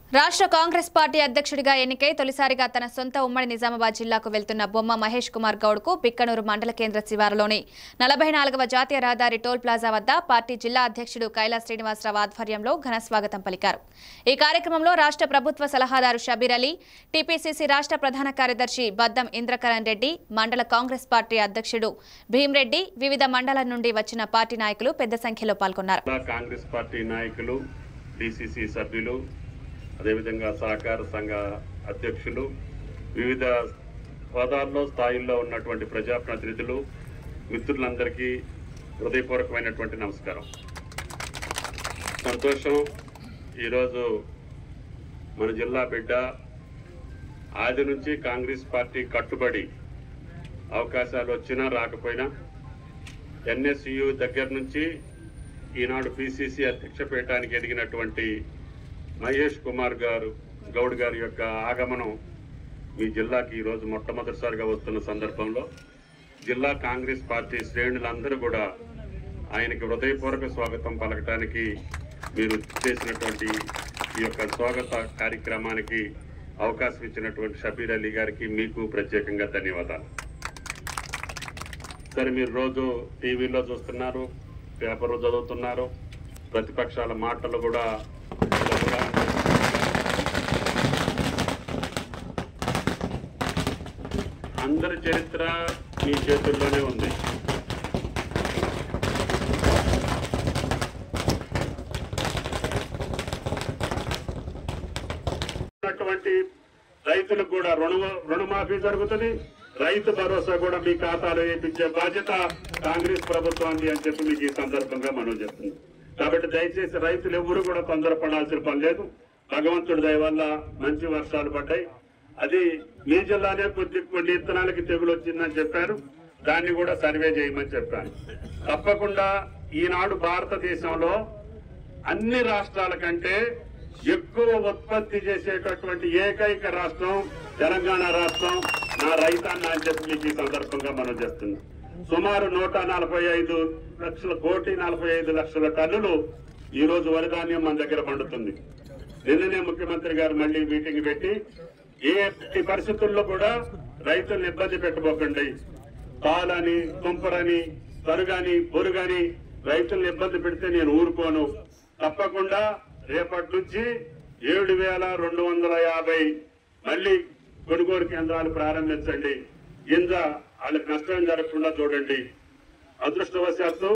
రాష్ట్ర కాంగ్రెస్ పార్టీ అధ్యక్షుడిగా ఎన్నికై తొలిసారిగా తన సొంత ఉమ్మడి నిజామాబాద్ జిల్లాకు వెళ్తున్న బొమ్మ మహేష్ కుమార్ గౌడ్ కు పిక్కనూరు మండల కేంద్ర శివారులోని నలభై నాలుగవ జాతీయ రహదారి టోల్ ప్లాజా వద్ద పార్టీ జిల్లా అధ్యక్షుడు కైలాస్ శ్రీనివాసరావు ఆధ్వర్యంలో ఘన స్వాగతం పలికారు ఈ కార్యక్రమంలో రాష్ట్ర ప్రభుత్వ సలహాదారు షబీర్ అలీ టీపీసీసీ రాష్ట్ర ప్రధాన కార్యదర్శి బద్దం ఇంద్రకరణ్ రెడ్డి మండల కాంగ్రెస్ పార్టీ అధ్యక్షుడు భీమ్రెడ్డి వివిధ మండలాల నుండి వచ్చిన పార్టీ నాయకులు పెద్ద సంఖ్యలో పాల్గొన్నారు జిల్లా కాంగ్రెస్ పార్టీ నాయకులు డిసిసి సభ్యులు అదేవిధంగా సహకార సంఘ అధ్యక్షులు వివిధ హోదాల్లో స్థాయిల్లో ఉన్నటువంటి ప్రజాప్రతినిధులు మిత్రులందరికీ హృదయపూర్వకమైనటువంటి నమస్కారం సంతోషం ఈరోజు మన జిల్లా బిడ్డ ఆది నుంచి కాంగ్రెస్ పార్టీ కట్టుబడి అవకాశాలు వచ్చినా రాకపోయినా ఎన్ఎస్యు దగ్గర నుంచి ఈనాడు పిసిసి అధ్యక్ష పీఠానికి ఎదిగినటువంటి మహేష్ కుమార్ గారు గౌడ్ గారి యొక్క ఆగమనం మీ జిల్లాకి ఈరోజు మొట్టమొదటిసారిగా వస్తున్న సందర్భంలో జిల్లా కాంగ్రెస్ పార్టీ శ్రేణులందరూ కూడా ఆయనకి హృదయపూర్వక స్వాగతం పలకటానికి మీరు చేసినటువంటి ఈ యొక్క స్వాగత కార్యక్రమానికి అవకాశం ఇచ్చినటువంటి షబీర్ అలీ గారికి మీకు ప్రత్యేకంగా ధన్యవాదాలు సరే మీరు రోజు టీవీలో చూస్తున్నారు పేపర్ చదువుతున్నారు ప్రతిపక్షాల మాటలు కూడా సులభంగా అందరి చరిత్ర మీ చేతుల్లోనే ఉంది ఉన్నటువంటి రైతులకు కూడా రుణ రుణమాఫీ జరుగుతుంది రైతు భరోసా కూడా మీ ఖాతాలో వేయించే బాధ్యత కాంగ్రెస్ ప్రభుత్వాన్ని అని చెప్పి మీకు ఈ సందర్భంగా మనం చెప్తుంది కాబట్టి దయచేసి రైతులు ఎవరు కూడా తొందరపడాల్సిన పని లేదు భగవంతుడి దయ వల్ల మంచి వర్షాలు పడ్డాయి అది మీ జిల్లానే కొద్ది కొన్ని ఇత్తనాలకి తెగులు వచ్చిందని చెప్పారు దాన్ని కూడా సర్వే చేయమని చెప్పాను తప్పకుండా ఈనాడు భారతదేశంలో అన్ని రాష్ట్రాల కంటే ఎక్కువ ఉత్పత్తి చేసేటటువంటి ఏకైక రాష్ట్రం తెలంగాణ రాష్ట్రం నా రైతాన్ని అని చెప్పి మీకు ఈ సందర్భంగా మనం చేస్తున్నాం సుమారు నూట నలభై ఐదు లక్షల కోటి నలభై ఐదు లక్షల టన్నులు ఈ రోజు వరిధాన్యం మన దగ్గర పండుతుంది నిన్ననే ముఖ్యమంత్రి గారు మళ్ళీ మీటింగ్ పెట్టి ఏ ఎట్టి పరిస్థితుల్లో కూడా రైతులను ఇబ్బంది పెట్టబోకండి పాలని తుంపరని తరుగాని బొరుగాని రైతులను ఇబ్బంది పెడితే నేను ఊరుకోను తప్పకుండా రేపటి నుంచి ఏడు వేల రెండు వందల యాభై మళ్ళీ కొనుగోలు కేంద్రాలు ప్రారంభించండి గింజ వాళ్ళకి నష్టం జరగకుండా చూడండి అదృష్టవశాత్తు